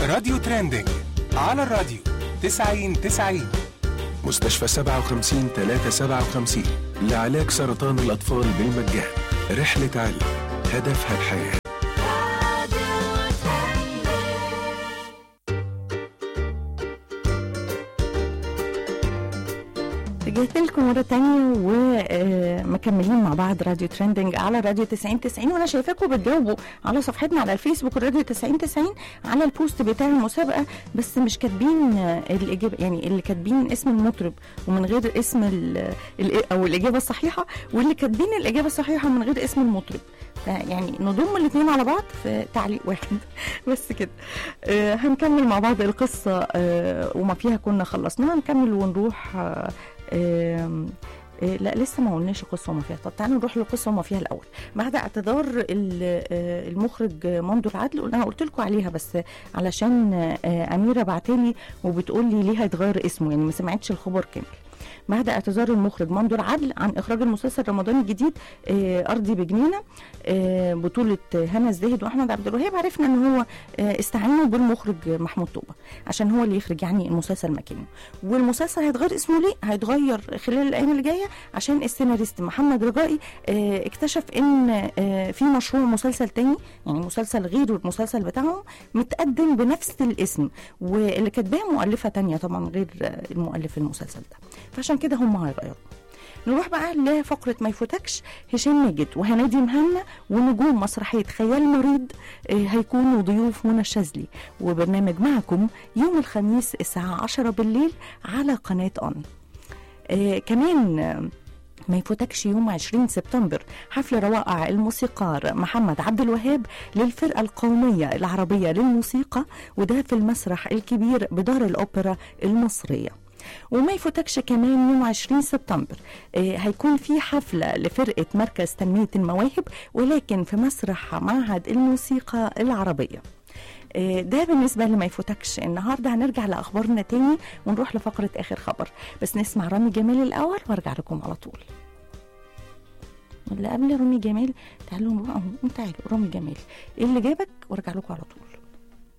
راديو ترندنج على الراديو 90 90 مستشفى 57 357 لعلاج سرطان الأطفال بالمجان رحلة علم هدفها الحياة رجعت لكم مرة تانية ومكملين مع بعض راديو ترندنج على راديو 90 90 وانا شايفاكم بتجاوبوا على صفحتنا على الفيسبوك راديو 90 90 على البوست بتاع المسابقة بس مش كاتبين آه، الإجابة يعني اللي كاتبين اسم المطرب ومن غير اسم ال ال أو الإجابة الصحيحة واللي كاتبين الإجابة الصحيحة من غير اسم المطرب يعني نضم الاثنين على بعض في تعليق واحد بس كده آه هنكمل مع بعض القصة آه وما فيها كنا خلصناها نكمل ونروح آه آم، آه، لا لسه ما قلناش القصه وما فيها طب تعالوا نروح للقصه وما فيها الاول بعد اعتذار ال- آه، المخرج مندو العدل قلنا- انا قلت لكم عليها بس علشان آه، اميره بعتلي وبتقول لي ليه هيتغير اسمه يعني ما سمعتش الخبر كامل بعد اعتذار المخرج مندو العدل عن اخراج المسلسل رمضان الجديد آه، ارضي بجنينه آه، بطوله هنا الزاهد واحمد عبد الوهاب عرفنا ان هو آه، استعانوا بالمخرج محمود طوبه عشان هو اللي يخرج يعني المسلسل مكانه والمسلسل هيتغير اسمه ليه هيتغير خلال الايام اللي جايه عشان السيناريست محمد رجائي آه، اكتشف ان آه، في مشروع مسلسل تاني يعني مسلسل غير المسلسل بتاعهم متقدم بنفس الاسم واللي كاتباه مؤلفه تانية طبعا غير آه، المؤلف المسلسل ده فعشان كده هم هيغيروا نروح بقى لفقرة ما يفوتكش هشام ماجد وهنادي مهنا ونجوم مسرحية خيال مريض آه، هيكونوا ضيوف منى الشاذلي وبرنامج معكم يوم الخميس الساعة 10 بالليل على قناة أون آه كمان آه، ما يفوتكش يوم 20 سبتمبر حفل روائع الموسيقار محمد عبد الوهاب للفرقة القومية العربية للموسيقى وده في المسرح الكبير بدار الأوبرا المصرية وما يفوتكش كمان يوم 20 سبتمبر آه هيكون في حفلة لفرقة مركز تنمية المواهب ولكن في مسرح معهد الموسيقى العربية آه، ده بالنسبة لما يفوتكش النهاردة هنرجع لأخبارنا تاني ونروح لفقرة آخر خبر بس نسمع رامي جمال الأول وارجع لكم على طول ولا قبل رامي جمال تعالوا نروح اهو تعالوا رامي جمال ايه اللي جابك وارجع لكم على طول